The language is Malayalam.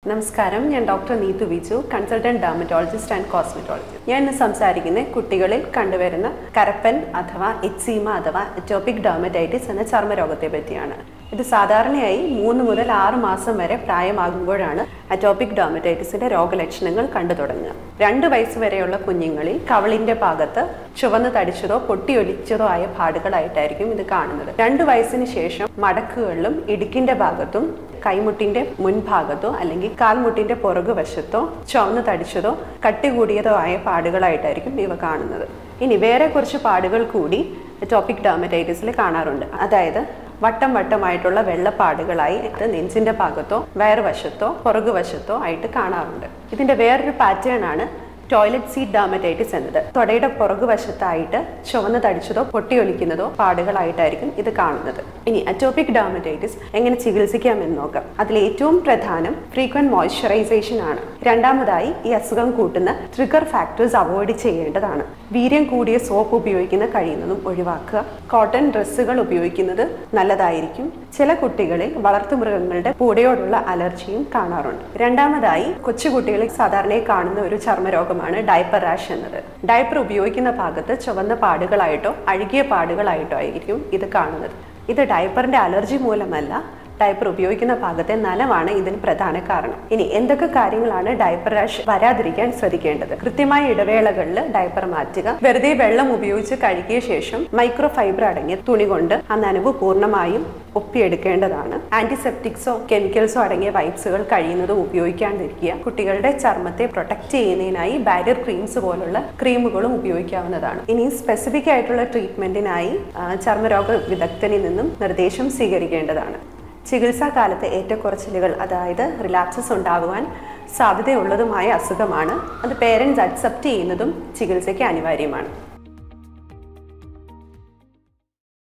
നമസ്കാരം ഞാൻ doctor Neethu Viju consultant dermatologist and cosmetologist ഞാൻ ഇന്ന് സംസാരിക്കുന്നത് കുട്ടികളിൽ കണ്ടുവരുന്ന കരപ്പൻ അഥവാ എക്സീമ അഥവാ എറ്റോപിക് ഡെർമറ്റൈറ്റിസ് എന്ന ചർമ്മരോഗത്തെ പറ്റിയാണ് ഇത് സാധാരണയായി മൂന്ന് മുതൽ ആറ് മാസം വരെ പ്രായമാകുമ്പോഴാണ് അറ്റോപിക് ഡെർമറ്റൈറ്റിസിന്റെ രോഗലക്ഷണങ്ങൾ കണ്ടു തുടങ്ങുക രണ്ട് വയസ്സ് വരെയുള്ള കുഞ്ഞുങ്ങളിൽ കവളിന്റെ ഭാഗത്ത് ചുവന്ന് തടിച്ചതോ പൊട്ടിയൊലിച്ചതോ ആയ പാടുകളായിട്ടായിരിക്കും ഇത് കാണുന്നത് രണ്ട് വയസ്സിന് ശേഷം മടക്കുകളിലും ഇടുക്കിന്റെ ഭാഗത്തും കൈമുട്ടിന്റെ മുൻഭാഗത്തോ അല്ലെങ്കിൽ കാൽമുട്ടിന്റെ പുറകുവശത്തോ ചുവന്ന് തടിച്ചതോ കട്ടി കൂടിയതോ ആയ പാടുകളായിട്ടായിരിക്കും ഇവ കാണുന്നത് ഇനി വേറെ കുറച്ച് പാടുകൾ കൂടി ടോപ്പിക് ഡെർമറ്റൈറ്റിസിൽ കാണാറുണ്ട് അതായത് വട്ടം വട്ടമായിട്ടുള്ള വെള്ളപ്പാടുകളായി അത് നെഞ്ചിന്റെ ഭാഗത്തോ വയറുവശത്തോ പുറകുവശത്തോ ആയിട്ട് കാണാറുണ്ട് ഇതിന്റെ വേറൊരു പാറ്റേൺ ആണ് ടോയ്ലറ്റ് സീറ്റ് ഡാമറ്റൈറ്റിസ് എന്നത് തൊടയുടെ പുറകുവശത്തായിട്ട് ചുവന്ന് തടിച്ചതോ പൊട്ടിയൊലിക്കുന്നതോ പാടുകളായിട്ടായിരിക്കും ഇത് കാണുന്നത് ഇനി അറ്റോപിക് ഡാമറ്റൈറ്റിസ് എങ്ങനെ ചികിത്സിക്കാമെന്ന് നോക്കാം അതിൽ ഏറ്റവും പ്രധാനം ഫ്രീക്വന്റ് മോയ്സ്ചറൈസേഷൻ ആണ് രണ്ടാമതായി ഈ അസുഖം കൂട്ടുന്ന ട്രിഗർ ഫാക്ടേഴ്സ് അവോയ്ഡ് ചെയ്യേണ്ടതാണ് വീര്യം കൂടിയ സോപ്പ് ഉപയോഗിക്കുന്ന കഴിയുന്നതും ഒഴിവാക്കുക കോട്ടൺ ഡ്രസ്സുകൾ ഉപയോഗിക്കുന്നത് നല്ലതായിരിക്കും ചില കുട്ടികളിൽ വളർത്തുമൃഗങ്ങളുടെ പൂടയോടുള്ള അലർജിയും കാണാറുണ്ട് രണ്ടാമതായി കൊച്ചുകുട്ടികളിൽ സാധാരണയായി കാണുന്ന ഒരു ചർമ്മരോഗമാണ് ഡയപ്പർ റാഷ് എന്നത് ഡയപ്പർ ഉപയോഗിക്കുന്ന ഭാഗത്ത് ചുവന്ന പാടുകളായിട്ടോ അഴുകിയ പാടുകളായിട്ടോ ആയിരിക്കും ഇത് കാണുന്നത് ഇത് ഡയപ്പറിന്റെ അലർജി മൂലമല്ല ഡയപ്പർ ഉപയോഗിക്കുന്ന ഭാഗത്തെ നനവാണ് ഇതിന് പ്രധാന കാരണം ഇനി എന്തൊക്കെ കാര്യങ്ങളാണ് ഡയപ്പർ റാഷ് വരാതിരിക്കാൻ ശ്രദ്ധിക്കേണ്ടത് കൃത്യമായ ഇടവേളകളിൽ ഡയപ്പർ മാറ്റുക വെറുതെ വെള്ളം ഉപയോഗിച്ച് കഴുകിയ ശേഷം മൈക്രോ ഫൈബർ അടങ്ങിയ തുണി കൊണ്ട് ആ നനവ് പൂർണ്ണമായും ഒപ്പിയെടുക്കേണ്ടതാണ് ആന്റിസെപ്റ്റിക്സോ കെമിക്കൽസോ അടങ്ങിയ വൈപ്സുകൾ കഴിയുന്നതും ഉപയോഗിക്കാണ്ടിരിക്കുക കുട്ടികളുടെ ചർമ്മത്തെ പ്രൊട്ടക്ട് ചെയ്യുന്നതിനായി ബാരിയർ ക്രീംസ് പോലുള്ള ക്രീമുകളും ഉപയോഗിക്കാവുന്നതാണ് ഇനി സ്പെസിഫിക് ആയിട്ടുള്ള ട്രീറ്റ്മെന്റിനായി ആ, ചർമ്മരോഗ വിദഗ്ധനിൽ നിന്നും നിർദ്ദേശം സ്വീകരിക്കേണ്ടതാണ് ചികിത്സാ കാലത്ത് ഏറ്റക്കുറച്ചിലുകൾ അതായത് റിലാപ്സസ് ഉണ്ടാകുവാൻ സാധ്യതയുള്ളതുമായ അസുഖമാണ് അത് പേരൻസ് അക്സെപ്റ്റ് ചെയ്യുന്നതും ചികിത്സയ്ക്ക് അനിവാര്യമാണ്